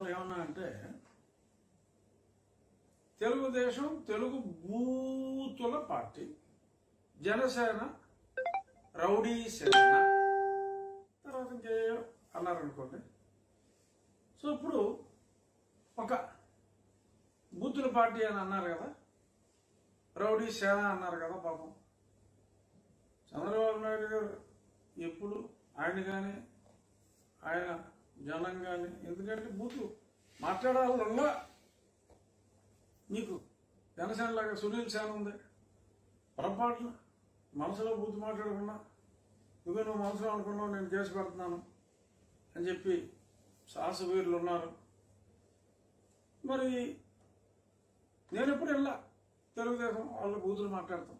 ఏమన్నా అంటే తెలుగుదేశం తెలుగు బూతుల పార్టీ జనసేన రౌడీ సేన తర్వాత ఇంకేయో అన్నారనుకోండి సో ఇప్పుడు ఒక బూతుల పార్టీ అని అన్నారు కదా రౌడీ సేన అన్నారు కదా పాపం చంద్రబాబు నాయుడు గారు ఎప్పుడు ఆయన కానీ ఆయన జనం కానీ ఎందుకంటే బూతు మాట్లాడాలన్నా నీకు జనసేన లాగా సునీల్ సేన ఉంది పొరపాటున మనసులో బూతు మాట్లాడకుండా ఇదిగో నువ్వు మనసులో అనుకున్నావు నేను కేసు పెడుతున్నాను అని చెప్పి సాహస వీరులు ఉన్నారు మరి నేను ఎప్పుడు వెళ్ళా తెలుగుదేశం వాళ్ళు బూతులు మాట్లాడతాం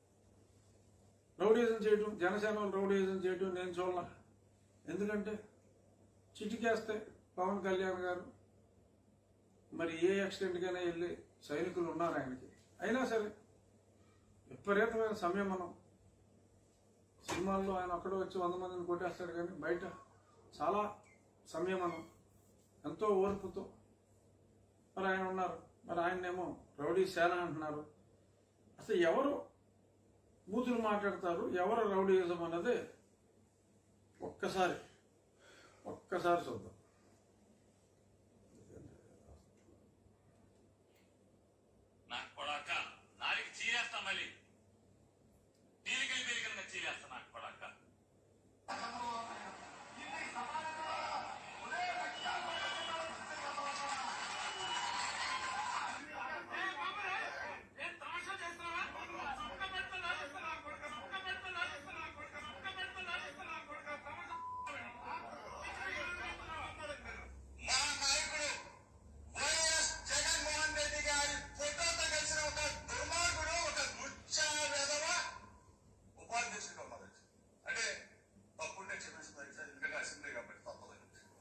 రౌడీజం చేయటం జనసేన వాళ్ళు రౌడీజం చేయటం నేను చూడాల ఎందుకంటే చిటికేస్తే పవన్ కళ్యాణ్ గారు మరి ఏ ఎక్స్టెంట్గానే వెళ్ళి సైనికులు ఉన్నారు ఆయనకి అయినా సరే విపరీతమైన సంయమనం సినిమాల్లో ఆయన ఒక్కడే వచ్చి వంద మందిని కొట్టేస్తాడు కానీ బయట చాలా సంయమనం ఎంతో ఓర్పుతో మరి ఆయన ఉన్నారు మరి ఆయన్నేమో రౌడీ సేన అంటున్నారు అసలు ఎవరు బూతులు మాట్లాడతారు ఎవరు రౌడీయిజం అన్నది ఒక్కసారి ఒక్కసారి చూద్దాం నాకు కొడాక నాలుగు చీరేస్తా మళ్ళీ నీలికలు పెరిగిన చీరేస్తా నాకు కొడాక మా నాయకుడు వైఎస్ జగన్మోహన్ రెడ్డి గారి ఫోటోతో కలిసిన ఒక దుర్మార్గుడు ఒక ముచ్చ వెధవ ఉపాధ్యక్షుడిగా ఉన్నారు అంటే తప్పుంటే క్షమిస్తున్నారు సార్ ఎందుకంటే అసెంబ్లీ కాబట్టి తప్పదని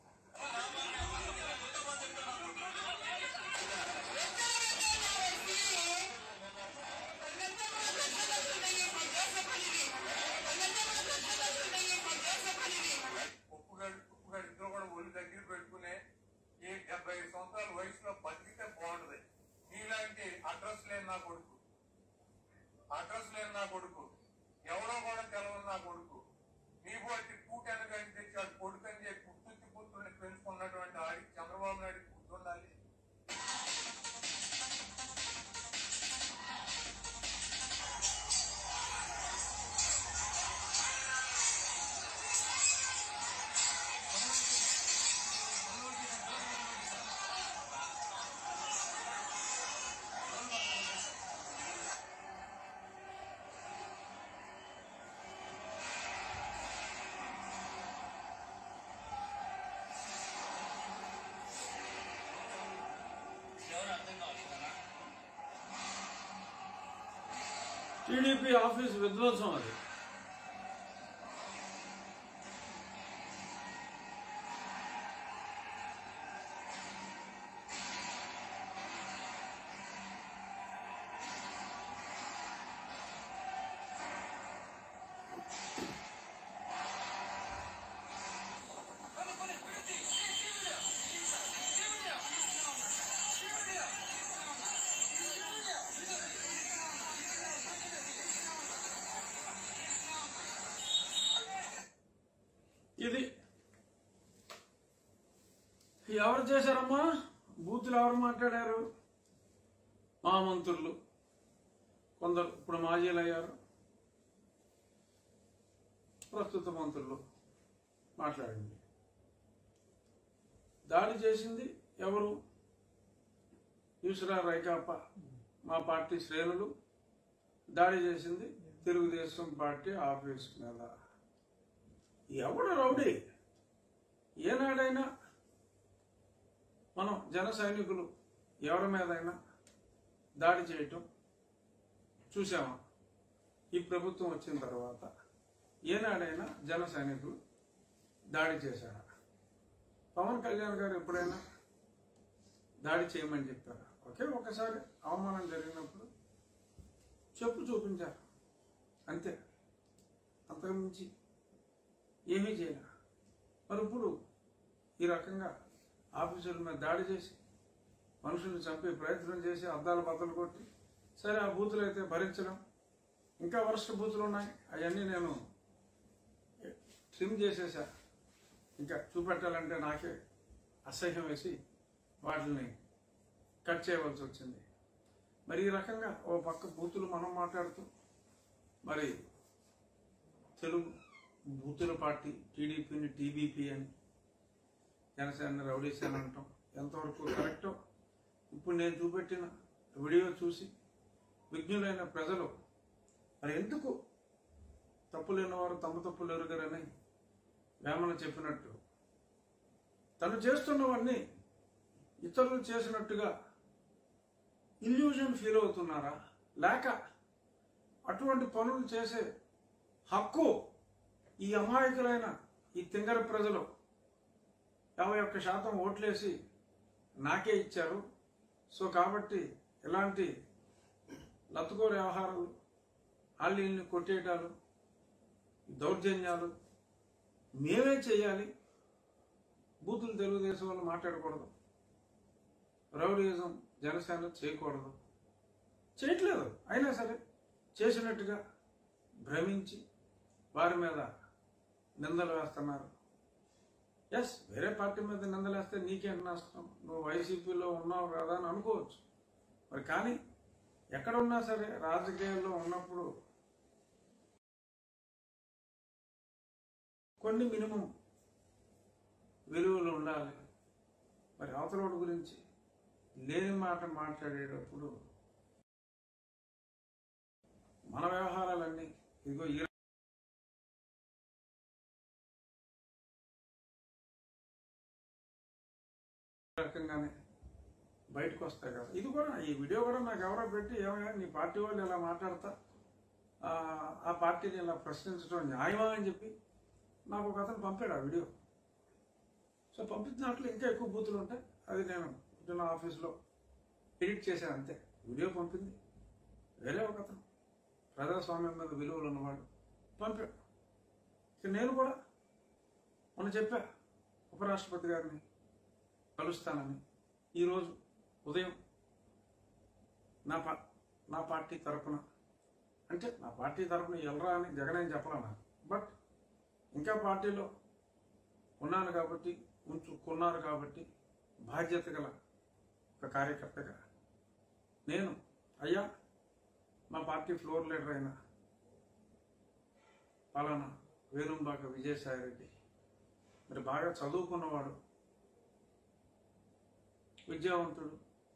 ఉప్పుగాడు ఉప్పుగాడు ఇద్దరు కూడా ఒళ్ళు దగ్గర పెట్టుకునే ఈ డెబ్బై ఐదు సంవత్సరాల వయసులో బతికితే బాగుంటది నీలాంటి అడ్రస్ లేని నా కొడుకు అడ్రస్ లేని నా కొడుకు ఎవరో కూడా తెలవని నా కొడుకు నీ బట్టి కూటెన కానీ తెచ్చి వాడు కొడుకు అని చెప్పి పుట్టుకి పుత్రుని పెంచుకున్నటువంటి ఆడి చంద్రబాబు నాయుడు గుర్తుండాలి టీడీపీ ఆఫీస్ విధ్వంసం అది ఇది ఎవరు చేశారమ్మా బూతులు ఎవరు మాట్లాడారు మా మంత్రులు కొందరు ఇప్పుడు మాజీలు అయ్యారు ప్రస్తుత మంత్రులు మాట్లాడండి దాడి చేసింది ఎవరు ఈశ్వర రైకాప మా పార్టీ శ్రేణులు దాడి చేసింది తెలుగుదేశం పార్టీ ఆఫీస్ మీద ఎవడు రౌడీ ఏనాడైనా మనం జన సైనికులు ఎవరి మీదైనా దాడి చేయటం చూసామా ఈ ప్రభుత్వం వచ్చిన తర్వాత ఏనాడైనా జన సైనికులు దాడి చేశారా పవన్ కళ్యాణ్ గారు ఎప్పుడైనా దాడి చేయమని చెప్పారా ఒకే ఒకసారి అవమానం జరిగినప్పుడు చెప్పు చూపించారు అంతే అంతకుమించి ఏమీ చేయలే మరి ఇప్పుడు ఈ రకంగా ఆఫీసుల మీద దాడి చేసి మనుషుల్ని చంపే ప్రయత్నం చేసి అద్దాలు బద్దలు కొట్టి సరే ఆ బూతులు అయితే భరించడం ఇంకా వరుస బూతులు ఉన్నాయి అవన్నీ నేను ట్రిమ్ చేసేసా ఇంకా చూపెట్టాలంటే నాకే అసహ్యం వేసి వాటిని కట్ చేయవలసి వచ్చింది మరి ఈ రకంగా ఓ పక్క బూతులు మనం మాట్లాడుతూ మరి తెలుగు బూతుల పార్టీ టీడీపీని టీబీపీ అని జనసేన రౌడీసేన అంటాం ఎంతవరకు కరెక్టో ఇప్పుడు నేను చూపెట్టిన వీడియో చూసి విజ్ఞులైన ప్రజలు మరి ఎందుకు తప్పు లేనివారు తమ తప్పులు ఎరుగరని వేమన చెప్పినట్టు తను చేస్తున్నవన్నీ ఇతరులు చేసినట్టుగా ఇల్యూజన్ ఫీల్ అవుతున్నారా లేక అటువంటి పనులు చేసే హక్కు ఈ అమాయకులైన ఈ తింగర ప్రజలు యాభై ఒక్క శాతం ఓట్లేసి నాకే ఇచ్చారు సో కాబట్టి ఇలాంటి లతుకోర వ్యవహారాలు వాళ్ళని కొట్టేయటాలు దౌర్జన్యాలు మేమే చేయాలి బూతులు తెలుగుదేశం వాళ్ళు మాట్లాడకూడదు రౌడీయిజం జనసేన చేయకూడదు చేయట్లేదు అయినా సరే చేసినట్టుగా భ్రమించి వారి మీద నిందలు వేస్తున్నారు ఎస్ వేరే పార్టీ మీద నిందలు వేస్తే నీకేంటి నష్టం నువ్వు వైసీపీలో ఉన్నావు కదా అని అనుకోవచ్చు మరి కానీ ఎక్కడ ఉన్నా సరే రాజకీయాల్లో ఉన్నప్పుడు కొన్ని మినిమం విలువలు ఉండాలి మరి అవతలోడి గురించి లేని మాట మాట్లాడేటప్పుడు మన వ్యవహారాలన్నీ ఇదిగో ఈ రకంగానే బయటకు వస్తాయి కదా ఇది కూడా ఈ వీడియో కూడా నాకు ఎవరో పెట్టి ఏమయ్యా నీ పార్టీ వాళ్ళు ఇలా మాట్లాడతా ఆ, ఆ పార్టీని ఇలా ప్రశ్నించడం న్యాయమా అని చెప్పి నాకు ఒక అతను పంపాడు ఆ వీడియో సో పంపించిన దాంట్లో ఇంకా ఎక్కువ బూతులు ఉంటాయి అది నేను నా ఆఫీస్లో ఎడిట్ చేశాను అంతే వీడియో పంపింది వేరే ఒక అతను ప్రజాస్వామ్యం మీద విలువలు ఉన్నవాడు పంపాడు ఇక నేను కూడా మొన్న చెప్పా ఉపరాష్ట్రపతి గారిని కలుస్తానని ఈరోజు ఉదయం నా పా నా పార్టీ తరపున అంటే నా పార్టీ తరపున వెళ్ళరా అని జగన్ అని చెప్పలా నాకు బట్ ఇంకా పార్టీలో ఉన్నాను కాబట్టి ఉంచుకున్నారు కాబట్టి బాధ్యత గల ఒక కార్యకర్తగా నేను అయ్యా మా పార్టీ ఫ్లోర్ లీడర్ అయిన పలానా వేణుంబాక విజయసాయి రెడ్డి మరి బాగా చదువుకున్నవాడు విద్యావంతుడు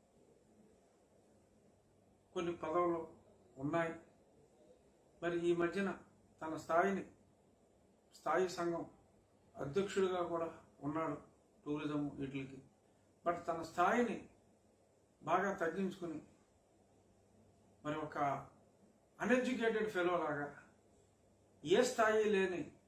కొన్ని పదవులు ఉన్నాయి మరి ఈ మధ్యన తన స్థాయిని స్థాయి సంఘం అధ్యక్షుడిగా కూడా ఉన్నాడు టూరిజం వీటికి బట్ తన స్థాయిని బాగా తగ్గించుకుని మరి ఒక అన్ఎడ్యుకేటెడ్ ఫెలో లాగా ఏ స్థాయి లేని